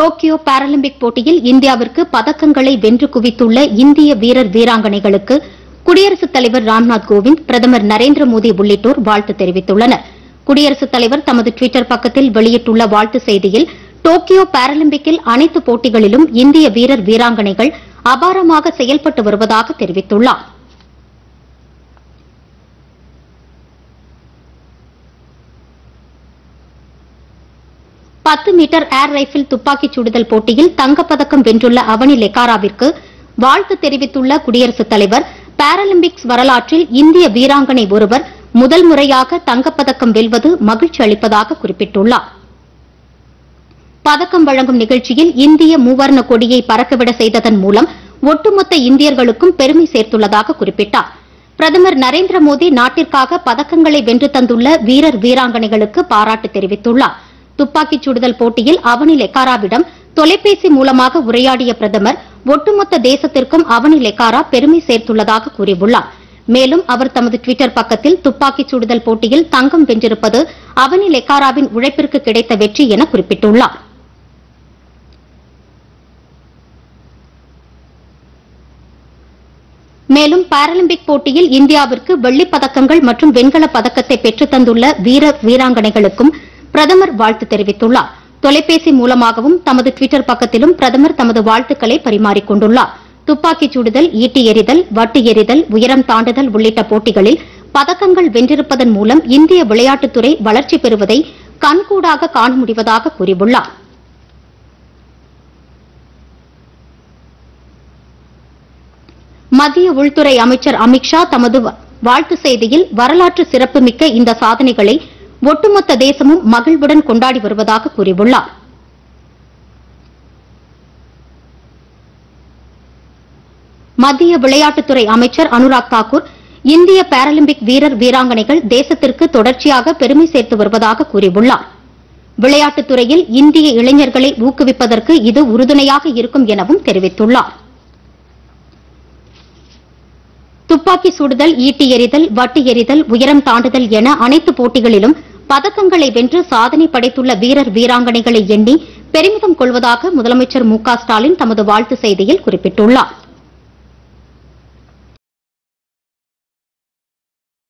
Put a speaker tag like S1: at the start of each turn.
S1: Tokyo Paralympic போட்டியில் இந்தியாவிற்கு பதக்கங்களை வென்று குவித்துள்ள இந்திய வீரர் வீராங்கனைகளுக்கு குடியரசுத் தலைவர் ராம்நாத் கோவிந்த் பிரதமர் நரேந்திர மோடி உள்ளிட்டோர் வாழ்த்து தெரிவித்துள்ளனர் குடியரசுத் தலைவர் தமது டுவிட்டர் பக்கத்தில் வெளியிட்டுள்ள வாழ்த்து செய்தியில் டோக்கியோ பாராலிம்பிக்கில் அனைத்து போட்டிகளிலும் இந்திய வீரர் வீராங்கனைகள் அபாரமாக செயல்பட்டு வருவதாக தெரிவித்துள்ளார் பத்து மீட்டர் ஏர் ரைபிள் துப்பாக்கிச் சுடுதல் போட்டியில் தங்கப்பதக்கம் வென்றுள்ள அவனி லெக்காராவிற்கு வாழ்த்து தெரிவித்துள்ள குடியரசுத் தலைவர் பாராலிம்பிக்ஸ் வரலாற்றில் இந்திய வீராங்கனை ஒருவர் முதல் முறையாக தங்கப்பதக்கம் வெல்வது மகிழ்ச்சி அளிப்பதாக குறிப்பிட்டுள்ளார் பதக்கம் வழங்கும் நிகழ்ச்சியில் இந்திய மூவர்ண கொடியை பறக்கவிட செய்ததன் மூலம் ஒட்டுமொத்த இந்தியர்களுக்கும் பெருமை சேர்த்துள்ளதாக குறிப்பிட்டார் பிரதமர் நரேந்திர மோடி நாட்டிற்காக பதக்கங்களை வென்று தந்துள்ள வீரர் வீராங்கனைகளுக்கு பாராட்டு தெரிவித்துள்ளார் துப்பாக்கிச் சுடுதல் போட்டியில் அவனி லெக்காராவிடம் தொலைபேசி மூலமாக உரையாடிய பிரதமர் ஒட்டுமொத்த தேசத்திற்கும் அவனி லெக்காரா பெருமை சேர்த்துள்ளதாக கூறியுள்ளார் மேலும் அவர் தமது டுவிட்டர் பக்கத்தில் துப்பாக்கிச் சுடுதல் போட்டியில் தங்கம் வென்றிருப்பது அவனி லெக்காராவின் உழைப்பிற்கு கிடைத்த வெற்றி என குறிப்பிட்டுள்ளார் மேலும் பாராலிம்பிக் போட்டியில் இந்தியாவிற்கு வெள்ளிப் பதக்கங்கள் மற்றும் வெண்கலப் பதக்கத்தை பெற்றுத் தந்துள்ள வீரர் வீராங்கனைகளுக்கும் பிரதமர் வாழ்த்து தெரிவித்துள்ளார் தொலைபேசி மூலமாகவும் தமது டுவிட்டர் பக்கத்திலும் பிரதமர் தமது வாழ்த்துக்களை பரிமாறிக் கொண்டுள்ளார் துப்பாக்கிச் சுடுதல் ஈட்டி எறிதல் வட்டு எறிதல் உயரம் தாண்டுதல் உள்ளிட்ட போட்டிகளில் பதக்கங்கள் வென்றிருப்பதன் மூலம் இந்திய விளையாட்டுத்துறை வளர்ச்சி பெறுவதை கண்கூடாக காண முடிவதாக கூறியுள்ளார் மத்திய உள்துறை அமைச்சர் அமித்ஷா தமது வ- வாழ்த்து செய்தியில் வரலாற்று சிறப்புமிக்க இந்த சாதனைகளை ஒட்டுமொத்த தேசமும் மகிழ்வுடன் கொண்டாடி வருவதாக கூறியுள்ளார் மத்திய விளையாட்டுத்துறை அமைச்சர் அனுராக் தாக்கூர் இந்திய பாராலிம்பிக் வீரர் வீராங்கனைகள் தேசத்திற்கு தொடர்ச்சியாக பெருமை சேர்த்து வருவதாக கூறியுள்ளார் விளையாட்டுத் துறையில் இந்திய இளைஞர்களை ஊக்குவிப்பதற்கு இது உறுதுணையாக இருக்கும் எனவும் தெரிவித்துள்ளார் துப்பாக்கி சுடுதல் ஈட்டி எறிதல் வட்டு எறிதல் உயரம் தாண்டுதல் என அனைத்து போட்டிகளிலும் பதக்கங்களை வென்று சாதனை படைத்துள்ள வீரர் வீராங்கனைகளை எண்ணி பெருமிதம் கொள்வதாக முதலமைச்சர் மு க ஸ்டாலின் தமது வாழ்த்து செய்தியில் குறிப்பிட்டுள்ளார்